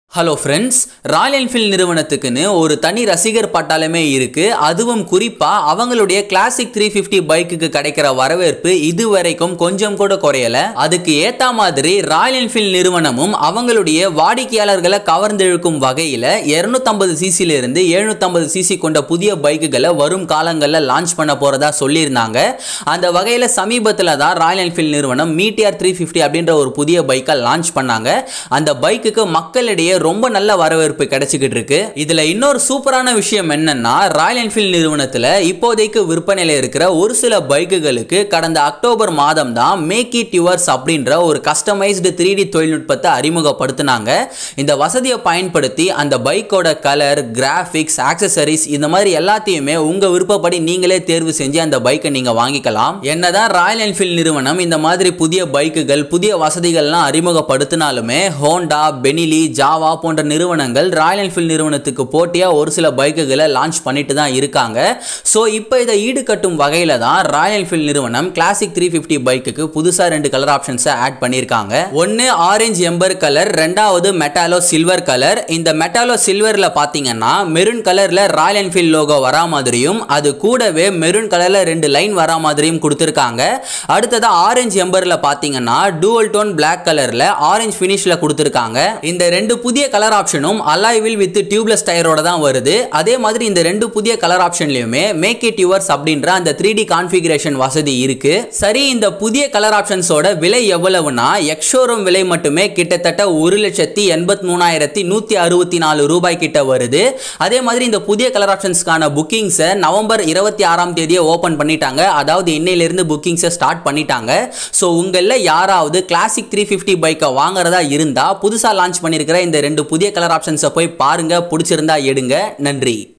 hello friends Royal Enfield நிறுவனத்துக்குன்னு ஒரு தனி ரசிகர் பட்டாளமே இருக்கு அதுவும் குறிப்பா அவங்களுடைய கிளாசிக் த்ரீ ஃபிஃப்டி பைக்குக்கு கிடைக்கிற வரவேற்பு இதுவரைக்கும் கொஞ்சம் கூட குறையல அதுக்கு ஏத்த மாதிரி ராயல் என்ஃபீல்ட் நிறுவனமும் அவங்களுடைய வாடிக்கையாளர்களை கவர்ந்தெழுக்கும் வகையில 250 சிசில இருந்து 750 சிசி கொண்ட புதிய பைக்குகளை வரும் காலங்களில் லான்ச் பண்ண போறதா சொல்லியிருந்தாங்க அந்த வகையில சமீபத்தில் தான் ராயல் என்ஃபீல்ட் நிறுவனம் மீட்டிஆர் த்ரீ ஃபிஃப்டி அப்படின்ற ஒரு புதிய பைக்கை லான்ச் பண்ணாங்க அந்த பைக்குக்கு மக்களிடையே ரொம்ப நல்ல வரவேற்பு கிடைச்சிக்கிட்டு இருக்கு இதுல இன்னொரு சூப்பரான விஷயம் என்னன்னா ராயல் என்ஃபீல்ட் நிறுவனத்துல இப்போதைக்கு விற்பனையில இருக்கிற ஒரு சில பைக்குகளுக்கு கடந்த அக்டோபர் மாதம் தான் மேக் இட் யுவர்ஸ் அப்படின்ற ஒரு கஸ்டமைஸ்டு த்ரீ டி தொழில்நுட்பத்தை அறிமுகப்படுத்தினாங்க இந்த வசதியை பயன்படுத்தி அந்த பைக்கோட கலர் கிராஃபிக்ஸ் ஆக்சசரிஸ் இந்த மாதிரி எல்லாத்தையுமே உங்க விருப்பப்படி நீங்களே தேர்வு செஞ்சு அந்த பைக்கை நீங்க வாங்கிக்கலாம் என்னதான் ராயல் என்ஃபீல்ட் நிறுவனம் இந்த மாதிரி புதிய பைக்குகள் புதிய வசதிகள்லாம் அறிமுகப்படுத்தினாலுமே ஹோண்டா பெனிலி ஜாவா போன்ற நிறுவனங்கள் ராயல் என்ஃபீல்ட் நிறுவனத்துக்கு போட்டியா ஒரு சில பைக்குகளை லான்ச் பண்ணிட்டு தான் இருக்காங்க ஸோ இப்போ இதை ஈடுகட்டும் வகையில தான் ராயல் என்ஃபீல்ட் நிறுவனம் கிளாசிக் த்ரீ ஃபிஃப்டி பைக்குக்கு புதுசாக ரெண்டு கலர் ஆப்ஷன்ஸை ஆட் பண்ணியிருக்காங்க ஒன்று ஆரஞ்சு எம்பர் கலர் ரெண்டாவது மெட்டாலோ சில்வர் கலர் இந்த மெட்டாலோ சில்வரில் பார்த்தீங்கன்னா மெரூன் கலரில் ராயல் என்ஃபீல்ட் லோகோ வரா மாதிரியும் அது கூடவே மெரூன் கலரில் ரெண்டு லைன் வரா மாதிரியும் கொடுத்துருக்காங்க அடுத்ததா ஆரஞ்சு எம்பரில் பார்த்தீங்கன்னா டூவல் டோன் பிளாக் கலரில் ஆரஞ்சு ஃபினிஷில் கொடுத்துருக்காங்க இந்த ரெண்டு புதிய கலர் ஆப்ஷனும் அலாய்வில் வித் டியூப்லெஸ் டயரோட தான் வருது அதே மாதிரி இந்த ரெண்டு புதிய கலர் ஆப்ஷன்லையுமே மேக் இட் யுவர்ஸ் அப்படின்ற அந்த த்ரீ டி கான்ஃபிகரேஷன் வசதி இருக்கு சரி இந்த புதிய கலர் ஆப்ஷன்ஸோட விலை எவ்வளவுனா எக்ஷோரூம் விலை மட்டுமே கிட்டத்தட்ட ஒரு லட்சத்தி எண்பத்தி மூணாயிரத்தி நூற்றி அறுபத்தி நாலு ரூபாய் கிட்ட வருது அதே மாதிரி இந்த புதிய கலர் ஆப்ஷன்ஸ்க்கான புக்கிங்ஸை நவம்பர் இருபத்தி ஆறாம் தேதியே ஓப்பன் பண்ணிட்டாங்க அதாவது இன்னையிலிருந்து புக்கிங்ஸை ஸ்டார்ட் பண்ணிட்டாங்க ஸோ உங்களில் யாராவது கிளாசிக் த்ரீ ஃபிஃப்டி பைக்கை வாங்குறதா இருந்தால் புதுசாக லான்ச் பண்ணியிருக்கிற இந்த ரெண்டு புதிய கலர் ஆப்ஷன்ஸை போய் பாருங்க பிடிச்சிருந்தா எடுங்க நன்றி